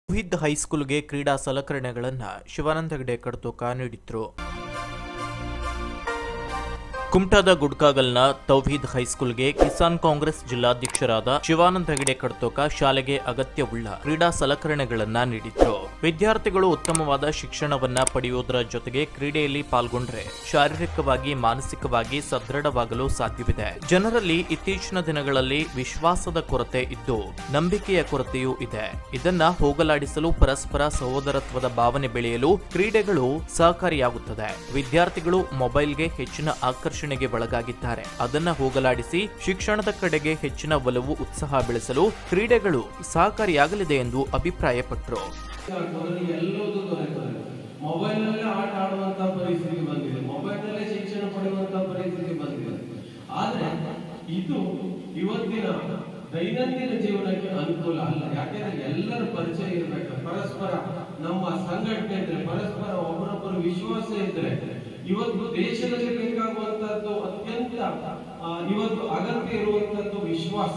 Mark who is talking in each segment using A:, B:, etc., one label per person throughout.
A: ವಿದ್ ಹೈಸ್ಕೂಲ್ಗೆ ಕ್ರೀಡಾ ಸಲಕರಣೆಗಳನ್ನು ಶಿವಾನಂದ ಹೆಗಡೆ ಕಡ್ತೋಕ ನೀಡಿದ್ರು ಕುಮಟಾದ ಗುಡ್ಕಾಗಲ್ನ ತೌಹೀದ್ ಹೈಸ್ಕೂಲ್ಗೆ ಕಿಸಾನ್ ಕಾಂಗ್ರೆಸ್ ಜಿಲ್ಲಾಧ್ಯಕ್ಷರಾದ ಶಿವಾನಂದ ಹೆಗಡೆ ಕಡ್ತೋಕ ಶಾಲೆಗೆ ಅಗತ್ಯವುಳ್ಳ ಕ್ರೀಡಾ ಸಲಕರಣೆಗಳನ್ನ ನೀಡಿದ್ರು ವಿದ್ಯಾರ್ಥಿಗಳು ಉತ್ತಮವಾದ ಶಿಕ್ಷಣವನ್ನ ಪಡೆಯುವುದರ ಜೊತೆಗೆ ಕ್ರೀಡೆಯಲ್ಲಿ ಪಾಲ್ಗೊಂಡ್ರೆ ಶಾರೀರಿಕವಾಗಿ ಮಾನಸಿಕವಾಗಿ ಸದೃಢವಾಗಲು ಸಾಧ್ಯವಿದೆ ಜನರಲ್ಲಿ ಇತ್ತೀಚಿನ ದಿನಗಳಲ್ಲಿ ವಿಶ್ವಾಸದ ಕೊರತೆ ಇದ್ದು ನಂಬಿಕೆಯ ಕೊರತೆಯೂ ಇದೆ ಇದನ್ನ ಹೋಗಲಾಡಿಸಲು ಪರಸ್ಪರ ಸಹೋದರತ್ವದ ಭಾವನೆ ಬೆಳೆಯಲು ಕ್ರೀಡೆಗಳು ಸಹಕಾರಿಯಾಗುತ್ತದೆ ವಿದ್ಯಾರ್ಥಿಗಳು ಮೊಬೈಲ್ಗೆ ಹೆಚ್ಚಿನ ಆಕರ್ಷಣೆಗೆ ಒಳಗಾಗಿದ್ದಾರೆ ಅದನ್ನ ಹೋಗಲಾಡಿಸಿ ಶಿಕ್ಷಣದ ಕಡೆಗೆ ಹೆಚ್ಚಿನ ಒಲವು ಉತ್ಸಾಹ ಬೆಳೆಸಲು ಕ್ರೀಡೆಗಳು ಸಹಕಾರಿಯಾಗಲಿದೆ ಎಂದು ಅಭಿಪ್ರಾಯಪಟ್ಟರು
B: ಮೊದಲು ಎಲ್ಲದೂ ದೊರೆತದೆ ಮೊಬೈಲ್ ನಲ್ಲೇ ಆಟ ಆಡುವಂತ ಪರಿಸ್ಥಿತಿ ಬಂದಿದೆ ಮೊಬೈಲ್ ನಲ್ಲೇ ಶಿಕ್ಷಣ ಪಡೆಯುವಂತ ಪರಿಸ್ಥಿತಿ ಬಂದಿದೆ ಆದ್ರೆ ಇದು ಇವತ್ತಿನ ದೈನಂದಿನ ಜೀವನಕ್ಕೆ ಅನುಕೂಲ ಅಲ್ಲ ಯಾಕೆಂದ್ರೆ ಎಲ್ಲರ ಪರಿಚಯ ಇರಬೇಕು ಪರಸ್ಪರ ನಮ್ಮ ಸಂಘಟನೆ ಇದ್ರೆ ಪರಸ್ಪರ ಒಬ್ಬರೊಬ್ಬರ ವಿಶ್ವಾಸ ಇದ್ರೆ ಇವತ್ತು ದೇಶದಲ್ಲಿ ಬೇಕಾಗುವಂತದ್ದು ಅತ್ಯಂತ ಆ, ಇವತ್ತು ಅಗತ್ಯ ಇರುವಂತದ್ದು ವಿಶ್ವಾಸ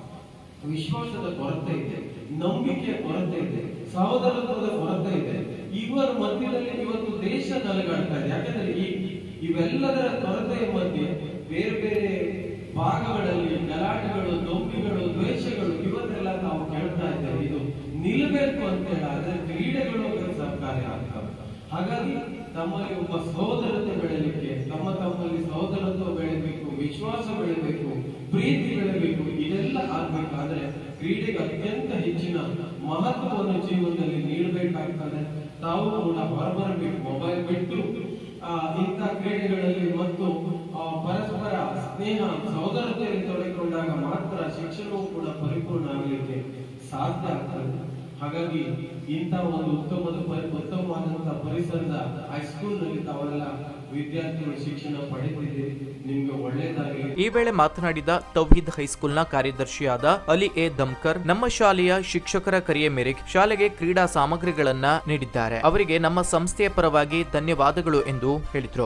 B: ವಿಶ್ವಾಸದ ಕೊರತೆ ಇದೆ ನಂಬಿಕೆಯ ಕೊರತೆ ಇದೆ ಸಹೋದರತ್ವದ ಕೊರತೆ ಇದೆ ಇವರ ಮಧ್ಯದಲ್ಲಿ ಇವತ್ತು ದೇಶ ನಲಗಾಡ್ತಾ ಇದೆ ಯಾಕಂದ್ರೆ ಈ ಇವೆಲ್ಲದರ ಕೊರತೆಯ ಮಧ್ಯೆ ಬೇರೆ ಬೇರೆ ಭಾಗಗಳಲ್ಲಿ ಗಲಾಟೆಗಳು ದೊಂಬಿಗಳು ದ್ವೇಷಗಳು ಇವನ್ನೆಲ್ಲ ನಾವು ಕೇಳ್ತಾ ಇದ್ದೇವೆ ಇದು ನಿಲ್ಲಬೇಕು ಅಂತ ಹೇಳಿದ್ರೆ ಕ್ರೀಡೆಗಳು ಅದಕ್ಕೆ ಸಹಕಾರಿ ಆಗ್ತವೆ ಹಾಗಾಗಿ ತಮ್ಮಲ್ಲಿ ಒಬ್ಬ ಸಹೋದರತೆ ಬೆಳೆಯಲಿಕ್ಕೆ ತಮ್ಮ ತಮ್ಮಲ್ಲಿ ಸಹೋದರತ್ವ ಬೆಳೆಯಬೇಕು ವಿಶ್ವಾಸ ಬೆಳೆಯಬೇಕು ಪ್ರೀತಿ ಬೆಳೆಯಬೇಕು ಇದೆಲ್ಲ ಆಗ್ಬೇಕಾದ್ರೆ ಕ್ರೀಡೆಗೆ ಅತ್ಯಂತ ಹೆಚ್ಚಿನ ಮಹತ್ವವನ್ನು ಜೀವನದಲ್ಲಿ ನೀಡಬೇಕಾಗ್ತದೆ ತಾವು ಕೂಡ ಹೊರಬರಬೇಕು ಮೊಬೈಲ್ ಬಿಟ್ಟು ಆ, ಇಂಥ ಕ್ರೀಡೆಗಳಲ್ಲಿ ಮತ್ತು ಆ, ಪರಸ್ಪರ ಸ್ನೇಹ ಸಹೋದರತೆಯಲ್ಲಿ ತೊಡಗಿಕೊಂಡಾಗ ಮಾತ್ರ ಶಿಕ್ಷಣವು ಕೂಡ ಪರಿಪೂರ್ಣ ಆಗಲಿಕ್ಕೆ ಸಾಧ್ಯ ಆಗ್ತದೆ ಹಾಗಾಗಿ ಇಂಥ ಒಂದು ಉತ್ತಮದ ಪರಿ- ಉತ್ತಮವಾದಂತಹ ಪರಿಸರದ ಹೈಸ್ಕೂಲ್ ನಲ್ಲಿ ತಾವೆಲ್ಲ ವಿದ್ಯಾರ್ಥಿಗಳು ಶಿಕ್ಷಣ ಪಡೆದಿದ್ದೀರಿ ನಿಮ್ಗೆ ಒಳ್ಳೇದಾಗಲಿ
A: ಈ ವೇಳೆ ಮಾತನಾಡಿದ ತೌಹೀದ್ ಹೈಸ್ಕೂಲ್ನ ಕಾರ್ಯದರ್ಶಿಯಾದ ಅಲಿ ಎ ದಮ್ಕರ್ ನಮ್ಮ ಶಾಲೆಯ ಶಿಕ್ಷಕರ ಕರೆಯ ಮೇರೆಗೆ ಶಾಲೆಗೆ ಕ್ರೀಡಾ ಸಾಮಗ್ರಿಗಳನ್ನ ನೀಡಿದ್ದಾರೆ ಅವರಿಗೆ ನಮ್ಮ ಸಂಸ್ಥೆಯ ಪರವಾಗಿ ಧನ್ಯವಾದಗಳು ಎಂದು ಹೇಳಿದ್ರು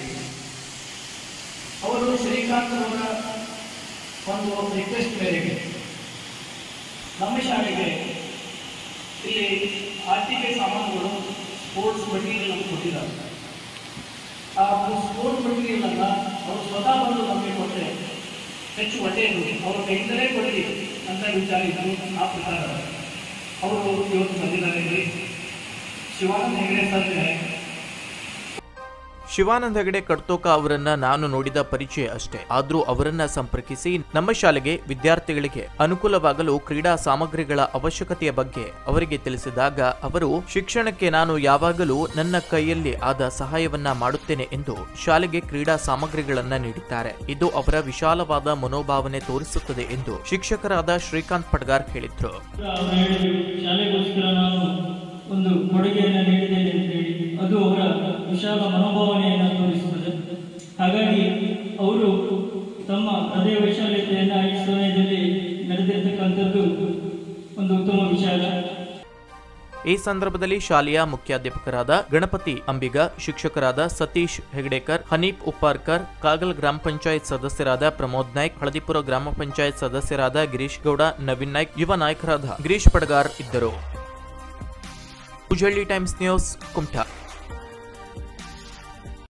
C: ಅವರು ಶ್ರೀಕಾಂತ್ ಅವರ ಒಂದು ರಿಕ್ವೆಸ್ಟ್ ಮೇರೆಗೆ ನಮ್ಮ ಶಾಲೆಗೆ ಇಲ್ಲಿ ಆಟಿಕೆ ಸಾಮಾನುಗಳು ಸ್ಪೋರ್ಟ್ಸ್ ಮಟೀರಿಯಲ್ ನಮ್ಗೆ ಕೊಟ್ಟಿದ್ದಾರೆ ಆ ಸ್ಪೋರ್ಟ್ಸ್ ಮಟೀರಿಯಲ್ ಅನ್ನ ಅವರು ಸ್ವತಃ ಬಂದು ನಮಗೆ ಕೊಟ್ಟರೆ ಹೆಚ್ಚು ಒಳ್ಳೆಯದು ಅವರ ಕೈಯಿಂದಲೇ ಕೊಡಲಿ ಅಂತ ವಿಚಾರ ಇದ್ದು ಆ ಪ್ರಕಾರ ಅವರು ಇವತ್ತು ಬಂದಿದ್ದಾರೆ ಶಿವಾನಂದ ಹೆಗಡೆ ಸರ್ಗೆ
A: ಶಿವಾನಂದ ಹೆಗಡೆ ಕಡ್ತೋಕ ಅವರನ್ನ ನಾನು ನೋಡಿದ ಪರಿಚಯ ಅಷ್ಟೇ ಆದ್ರೂ ಅವರನ್ನ ಸಂಪರ್ಕಿಸಿ ನಮ್ಮ ಶಾಲೆಗೆ ವಿದ್ಯಾರ್ಥಿಗಳಿಗೆ ಅನುಕೂಲವಾಗಲು ಕ್ರೀಡಾ ಸಾಮಗ್ರಿಗಳ ಅವಶ್ಯಕತೆಯ ಬಗ್ಗೆ ಅವರಿಗೆ ತಿಳಿಸಿದಾಗ ಅವರು ಶಿಕ್ಷಣಕ್ಕೆ ನಾನು ಯಾವಾಗಲೂ ನನ್ನ ಕೈಯಲ್ಲಿ ಆದ ಸಹಾಯವನ್ನ ಮಾಡುತ್ತೇನೆ ಎಂದು ಶಾಲೆಗೆ ಕ್ರೀಡಾ ಸಾಮಗ್ರಿಗಳನ್ನ ನೀಡಿದ್ದಾರೆ ಇದು ಅವರ ವಿಶಾಲವಾದ ಮನೋಭಾವನೆ ತೋರಿಸುತ್ತದೆ ಎಂದು ಶಿಕ್ಷಕರಾದ ಶ್ರೀಕಾಂತ್ ಪಡ್ಗಾರ್ ಹೇಳಿದ್ರು
D: ಅವರು ಹೇಳಿದ್ರು ಶಾಲೆಗೋಸ್ಕರ ನಾನು ಒಂದು ಕೊಡುಗೆಯನ್ನು ನೀಡಿದ್ದೇನೆ ಅಂತ ಹೇಳಿ ಅದು ಅವರ ವಿಶಾಲ ಮನೋಭಾವನೆಯನ್ನು ತೋರಿಸುತ್ತದೆ ಹಾಗಾಗಿ ಅವರು ತಮ್ಮ ಹೃದಯ ವೈಶಾಲ್ಯತೆಯನ್ನು ಈ ಸಮಯದಲ್ಲಿ ನಡೆದಿರ್ತಕ್ಕಂಥದ್ದು ಒಂದು ಉತ್ತಮ ವಿಚಾರ
A: ಈ ಸಂದರ್ಭದಲ್ಲಿ ಶಾಲೆಯ ಮುಖ್ಯಾಧ್ಯಾಪಕರಾದ ಗಣಪತಿ ಅಂಬಿಗ ಶಿಕ್ಷಕರಾದ ಸತೀಶ್ ಹೆಗಡೇಕರ್ ಹನೀಫ್ ಉಪ್ಪಾರ್ಕರ್ ಕಾಗಲ್ ಗ್ರಾಮ ಪಂಚಾಯತ್ ಸದಸ್ಯರಾದ ಪ್ರಮೋದ್ ನಾಯ್ಕ್ ಹಳದಿಪುರ ಗ್ರಾಮ ಪಂಚಾಯತ್ ಸದಸ್ಯರಾದ ಗಿರೀಶ್ ಗೌಡ ನವೀನ್ ನಾಯ್ಕ್ ಯುವ ನಾಯಕರಾದ ಗಿರೀಶ್ ಪಡ್ಗಾರ್ ಇದ್ದರು ಉಜಳ್ಳಿ ಟೈಮ್ಸ್ ನ್ಯೂಸ್ ಕುಮಟಾ